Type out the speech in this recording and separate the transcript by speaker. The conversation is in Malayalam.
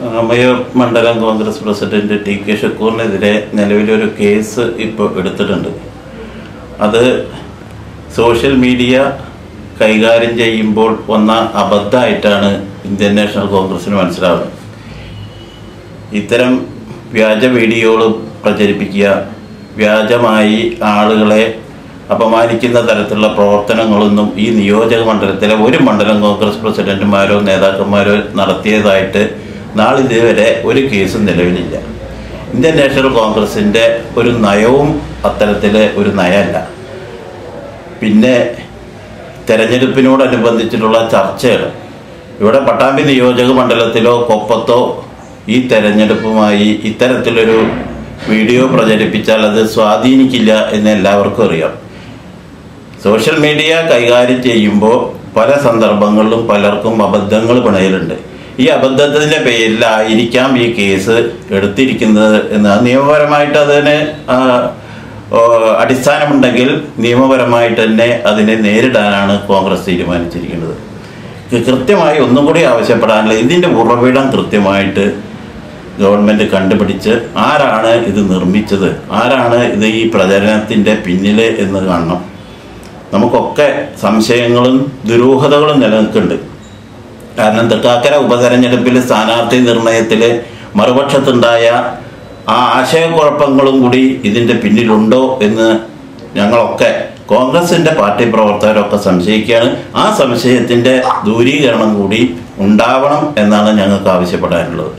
Speaker 1: അമയൂർ മണ്ഡലം കോൺഗ്രസ് പ്രസിഡന്റ് ടി കെ ഷക്കൂറിനെതിരെ നിലവിലൊരു കേസ് ഇപ്പോൾ എടുത്തിട്ടുണ്ട് അത് സോഷ്യൽ മീഡിയ കൈകാര്യം ചെയ്യുമ്പോൾ വന്ന അബദ്ധമായിട്ടാണ് ഇന്ത്യൻ നാഷണൽ കോൺഗ്രസിന് മനസ്സിലാവുന്നത് ഇത്തരം വ്യാജ വീഡിയോകൾ പ്രചരിപ്പിക്കുക വ്യാജമായി ആളുകളെ അപമാനിക്കുന്ന തരത്തിലുള്ള പ്രവർത്തനങ്ങളൊന്നും ഈ നിയോജക മണ്ഡലത്തിലെ ഒരു മണ്ഡലം കോൺഗ്രസ് പ്രസിഡന്റുമാരോ നേതാക്കന്മാരോ നടത്തിയതായിട്ട് നാളിതുവരെ ഒരു കേസും നിലവിലില്ല ഇന്ത്യൻ നാഷണൽ കോൺഗ്രസിൻ്റെ ഒരു നയവും അത്തരത്തിലെ ഒരു നയമല്ല പിന്നെ തെരഞ്ഞെടുപ്പിനോടനുബന്ധിച്ചിട്ടുള്ള ചർച്ചകൾ ഇവിടെ പട്ടാമ്പി നിയോജക മണ്ഡലത്തിലോ കൊപ്പത്തോ ഈ തെരഞ്ഞെടുപ്പുമായി ഇത്തരത്തിലൊരു വീഡിയോ പ്രചരിപ്പിച്ചാൽ അത് സ്വാധീനിക്കില്ല എന്ന് എല്ലാവർക്കും അറിയാം സോഷ്യൽ മീഡിയ കൈകാര്യം ചെയ്യുമ്പോൾ പല സന്ദർഭങ്ങളിലും പലർക്കും അബദ്ധങ്ങൾ പിണയലുണ്ട് ഈ അബദ്ധത്തിൻ്റെ പേരിലായിരിക്കാം ഈ കേസ് എടുത്തിരിക്കുന്നത് എന്ന് അത് നിയമപരമായിട്ട് അതിന് ആ, ഓ, അടിസ്ഥാനമുണ്ടെങ്കിൽ നിയമപരമായിട്ട് തന്നെ അതിനെ നേരിടാനാണ് കോൺഗ്രസ് തീരുമാനിച്ചിരിക്കുന്നത് കൃ- കൃത്യമായി ഒന്നും കൂടി ആവശ്യപ്പെടാനുള്ള ഇതിൻ്റെ ഉറവിടം കൃത്യമായിട്ട് ഗവൺമെൻറ് കണ്ടുപിടിച്ച് ആരാണ് ഇത് നിർമ്മിച്ചത് ആരാണ് ഇത് ഈ പ്രചരണത്തിൻ്റെ പിന്നിൽ എന്ന് കാണണം നമുക്കൊക്കെ സംശയങ്ങളും ദുരൂഹതകളും നിലനിൽക്കുന്നുണ്ട് കാരണം തൃക്കാക്കര ഉപതെരഞ്ഞെടുപ്പിൽ സ്ഥാനാർത്ഥി നിർണയത്തിൽ മറുപക്ഷത്തുണ്ടായ ആ ആശയക്കുഴപ്പങ്ങളും കൂടി ഇതിൻ്റെ പിന്നിലുണ്ടോ എന്ന് ഞങ്ങളൊക്കെ കോൺഗ്രസിൻ്റെ പാർട്ടി പ്രവർത്തകരൊക്കെ സംശയിക്കുകയാണ് ആ സംശയത്തിൻ്റെ ദൂരീകരണം കൂടി ഉണ്ടാവണം എന്നാണ് ഞങ്ങൾക്ക് ആവശ്യപ്പെടാനുള്ളത്